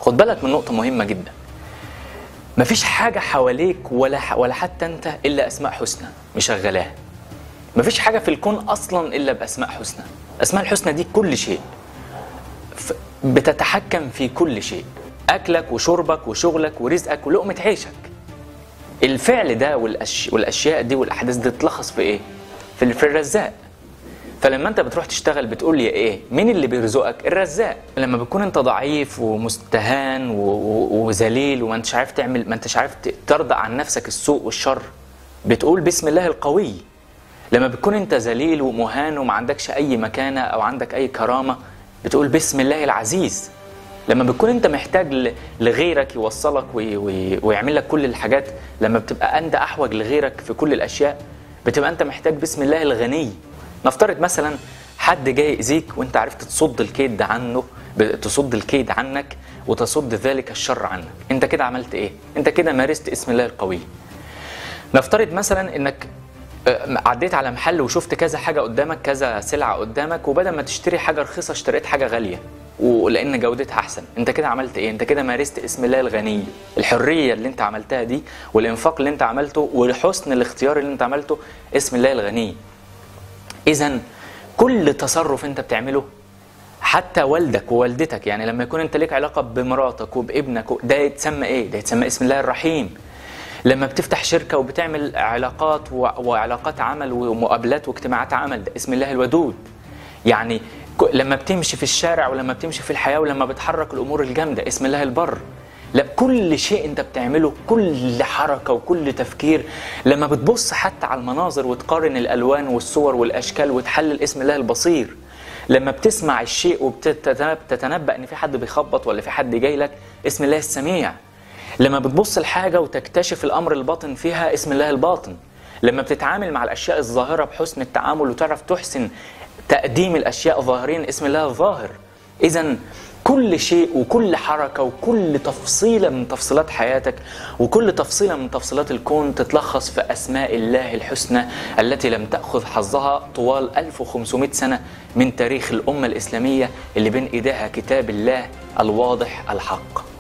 خد بالك من نقطة مهمة جدا مفيش حاجة حواليك ولا ح... ولا حتى أنت إلا أسماء حسنى مشغلاها مفيش حاجة في الكون أصلا إلا بأسماء حسنى أسماء الحسنى دي كل شيء ف... بتتحكم في كل شيء أكلك وشربك وشغلك ورزقك ولقمة عيشك الفعل ده والأش... والأشياء دي والأحداث دي تلخص في إيه؟ في, في الرزاق فلما انت بتروح تشتغل بتقول لي ايه مين اللي بيرزقك الرزاق لما بتكون انت ضعيف ومستهان و- و- وذليل وما انتش عارف تعمل ما انتش عارف ت- ترضى عن نفسك السوء والشر بتقول بسم الله القوي لما بتكون انت ذليل ومهان وما عندكش اي مكانه او عندك اي كرامه بتقول بسم الله العزيز لما بتكون انت محتاج ل- لغيرك يوصلك وي- وي- ويعمل لك كل الحاجات لما بتبقى انت احوج لغيرك في كل الاشياء بتبقى انت محتاج بسم الله الغني نفترض مثلا حد جاي يأذيك وانت عرفت تصد الكيد ده عنه ب- تصد الكيد عنك وتصد ذلك الشر عنك انت كده عملت ايه انت كده مارست اسم الله القوي نفترض مثلا انك آه، عديت على محل وشفت كذا حاجه قدامك كذا سلعه قدامك وبدل ما تشتري حاجه رخيصه اشتريت حاجه غاليه ولان جودتها احسن انت كده عملت ايه انت كده مارست اسم الله الغني الحريه اللي انت عملتها دي والانفاق اللي انت عملته وحسن الاختيار اللي انت عملته اسم الله الغني اذا كل تصرف انت بتعمله حتى والدك ووالدتك يعني لما يكون انت ليك علاقه بمراتك وبابنك و- ده يتسمى ايه ده يتسمى اسم الله الرحيم لما بتفتح شركه وبتعمل علاقات و- وعلاقات عمل ومقابلات واجتماعات عمل ده اسم الله الودود يعني ك- لما بتمشي في الشارع ولما بتمشي في الحياه ولما بتحرك الامور الجامده اسم الله البر لا كل شيء انت بتعمله كل حركه وكل تفكير لما بتبص حتى على المناظر وتقارن الالوان والصور والاشكال وتحلل اسم الله البصير لما بتسمع الشيء وبتتنبأ ان في حد بيخبط ولا في حد جاي لك اسم الله السميع لما بتبص الحاجة وتكتشف الأمر الباطن فيها اسم الله الباطن لما بتتعامل مع الأشياء الظاهرة بحسن التعامل وتعرف تحسن تقديم الأشياء ظاهرين اسم الله الظاهر إذا كل شيء وكل حركة وكل تفصيلة من تفصيلات حياتك وكل تفصيلة من تفصيلات الكون تتلخص في أسماء الله الحسنى التي لم تأخذ حظها طوال 1500 سنة من تاريخ الأمة الإسلامية اللي بين إيديها كتاب الله الواضح الحق